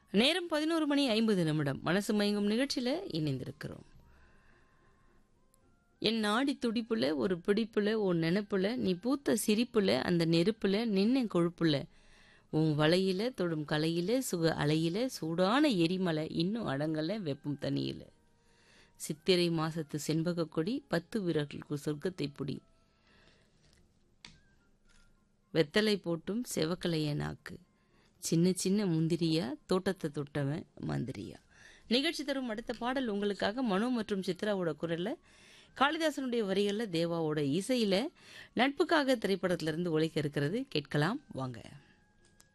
நேரம் பதினோரு மணி ஐம்பது நிமிடம் மனசு மயங்கும் நிகழ்ச்சியில இணைந்திருக்கிறோம் என் நாடி துடிப்புல ஒரு பிடிப்புல உன் நினைப்புல நீ பூத்த சிரிப்புல அந்த நெருப்புல நின்ன கொழுப்புல உன் வலையில தொடும் கலையில சுக அலையில சூடான எரிமலை இன்னும் அடங்கல வெப்பம் தனியில சித்திரை மாசத்து செண்பக கொடி பத்து வீரர்களுக்கு சொர்க்கத்தை புடி வெத்தலை போட்டும் செவக்கலைய நாக்கு சின்ன சின்ன முந்திரியா தோட்டத்தை தொட்டவன் மந்திரியா நிகழ்ச்சி தரும் அடுத்த பாடல் உங்களுக்காக மனோ மற்றும் சித்ராவோட குரல்ல காளிதாசனுடைய வரிகள்ல தேவாவோட இசையில நட்புக்காக திரைப்படத்திலிருந்து ஒழிக்க இருக்கிறது கேட்கலாம் வாங்க